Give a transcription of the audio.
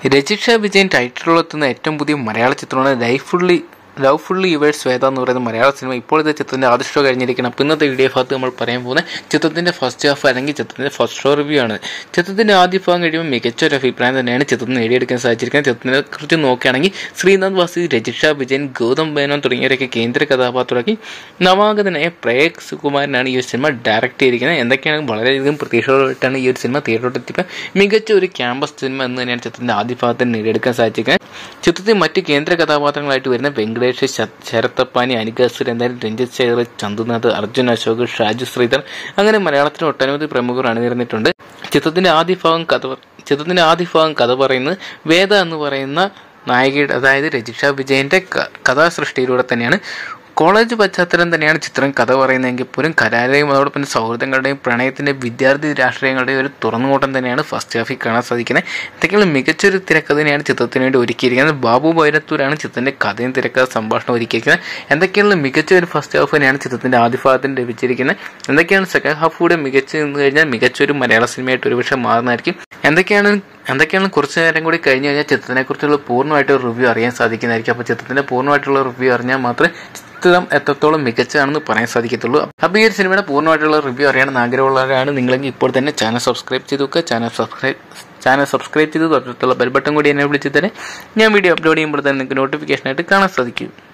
രജിഷ വിജയൻ ടൈറ്റിലെത്തുന്ന ഏറ്റവും പുതിയ മലയാള ചിത്രമാണ് ലൈഫുള്ളി ലവ് ഫുള്ളി യുവേഴ്സ് ശ്വേത എന്ന് പറയുന്ന മലയാള സിനിമ ഇപ്പോഴത്തെ ചിത്രത്തിന്റെ ആദ്യ ഷോ കഴിഞ്ഞിരിക്കണം അപ്പോൾ ഇന്നത്തെ വീഡിയോ ഭാഗത്ത് നമ്മൾ പറയാൻ പോകുന്ന ചിത്രത്തിന്റെ ഫസ്റ്റ് ഹാഫ് അല്ലെങ്കിൽ ചിത്രത്തിന്റെ ഫസ്റ്റ് ഷോ റിവ്യൂ ആണ് ചിത്രത്തിന്റെ ആദ്യ ഭാഗം കഴിയുമ്പോൾ മികച്ച ഒരു അഭിപ്രായം തന്നെയാണ് ചിത്രത്തിന് നേടിയെടുക്കാൻ സാധിച്ചിരിക്കുന്നത് ചിത്രത്തിനെ കുറിച്ച് നോക്കുകയാണെങ്കിൽ ശ്രീനാഥ് വാസി രജിഷ വിജയൻ ഗൗതം മേനോൻ തുടങ്ങിയവരൊക്കെ കേന്ദ്ര കഥാപാത്രമാക്കി നവാഗതനായ പ്രേക് സുകുമാരനാണ് ഈ ഒരു സിനിമ ഡയറക്റ്റ് ചെയ്തിരിക്കുന്നത് എന്തൊക്കെയാണ് വളരെയധികം പ്രതീക്ഷകളായിട്ടാണ് ഈ ഒരു സിനിമ തിയേറ്ററിലെത്തിയപ്പോൾ മികച്ച ഒരു ക്യാമ്പസ് സിനിമ എന്ന് തന്നെയാണ് ചിത്രത്തിന്റെ ആദ്യ ഭാഗത്തിന് നേടിയെടുക്കാൻ സാധിച്ചിരിക്കുന്നത് ചിത്രത്തിൽ മറ്റ് കേന്ദ്ര കഥാപാത്രങ്ങളായിട്ട് വരുന്ന വെങ്കടേഷ് ശ- ശരത്തപ്പാനി അനിക സുരേന്ദ്രൻ രഞ്ജിത് ശേഖർ ചന്തുനാഥ് അർജുൻ അശോക് ഷാജു ശ്രീധർ അങ്ങനെ മലയാളത്തിൽ ഒട്ടനവധി പ്രമുഖർ അണിനിരന്നിട്ടുണ്ട് ചിത്രത്തിന്റെ ആദ്യ ഭാഗം കഥ പ- ചിത്രത്തിന്റെ ആദ്യ ഭാഗം കഥ പറയുന്നത് വേദ എന്ന് പറയുന്ന നായികയുടെ അതായത് രജിഷ വിജയന്റെ ക- കഥാസൃഷ്ടിയിലൂടെ തന്നെയാണ് കോളേജ് പശ്ചാത്തലം തന്നെയാണ് ചിത്രം കഥ പറയുന്നതെങ്കിൽ പോലും കലാലയം അതോടൊപ്പം സൗഹൃദങ്ങളുടെയും പ്രണയത്തിന്റെ വിദ്യാർത്ഥി രാഷ്ട്രീയങ്ങളുടെയും ഒരു തുറന്നുകൂട്ടം തന്നെയാണ് ഫസ്റ്റ് ഹാഫിൽ കാണാൻ സാധിക്കുന്നത് എന്തൊക്കെയാണ് മികച്ചൊരു തിരക്കഥയാണ് ചിത്രത്തിന് വേണ്ടി ഒരുക്കിയിരിക്കുന്നത് ബാബു ഭൈരത്തൂരാണ് ചിത്രത്തിന്റെ കഥയും തിരക്കഥ സംഭാഷണം ഒരുക്കിയിരിക്കുന്നത് എന്തൊക്കെയാണ് മികച്ച ഒരു ഫസ്റ്റ് ഹാഫ് തന്നെയാണ് ചിത്രത്തിന്റെ ആദ്യ ഭാഗത്തിന് ലഭിച്ചിരിക്കുന്നത് എന്തൊക്കെയാണ് സെക്കൻഡ് ഹാഫ് കൂടെ മികച്ച എന്ന് കഴിഞ്ഞാൽ മികച്ചൊരു മലയാള സിനിമയായിട്ട് ഒരുപക്ഷെ മാറുന്നതായിരിക്കും എന്തൊക്കെയാണ് എന്തൊക്കെയാണ് കുറച്ച് നേരം കൂടി കഴിഞ്ഞ് കഴിഞ്ഞാൽ ചിത്രത്തിനെ കുറിച്ചുള്ള പൂർണ്ണമായിട്ട് റിവ്യൂ അറിയാൻ സാധിക്കുന്നതായിരിക്കും അപ്പോൾ ചിത്രത്തിന്റെ പൂർണ്ണമായിട്ടുള്ള റിവ്യൂ അറിഞ്ഞാൽ മാത്രമേ ചിത്രം എത്രത്തോളം മികച്ചതാണെന്ന് പറയാൻ സാധിക്കത്തുള്ളൂ അപ്പോൾ ഈ ഒരു സിനിമയുടെ പൂർണ്ണമായിട്ടുള്ള റിവ്യൂ അറിയണമെന്ന് ആഗ്രഹമുള്ളവരാണ് നിങ്ങളെങ്കിൽ ഇപ്പോൾ തന്നെ ചാനൽ സബ്സ്ക്രൈബ് ചെയ്ത് വെക്കുക ചാനൽ സബ്സ്ക്രൈബ് ചാനൽ സബ്സ്ക്രൈബ് ചെയ്ത് തൊട്ടടുത്തുള്ള ബെൽ ബട്ടൺ കൂടി എന്നെ വിളിച്ച് തന്നെ ഞാൻ വീഡിയോ അപ്ലോഡ് ചെയ്യുമ്പോൾ തന്നെ നിങ്ങൾക്ക് നോട്ടിഫിക്കേഷൻ ആയിട്ട് കാണാൻ സാധിക്കും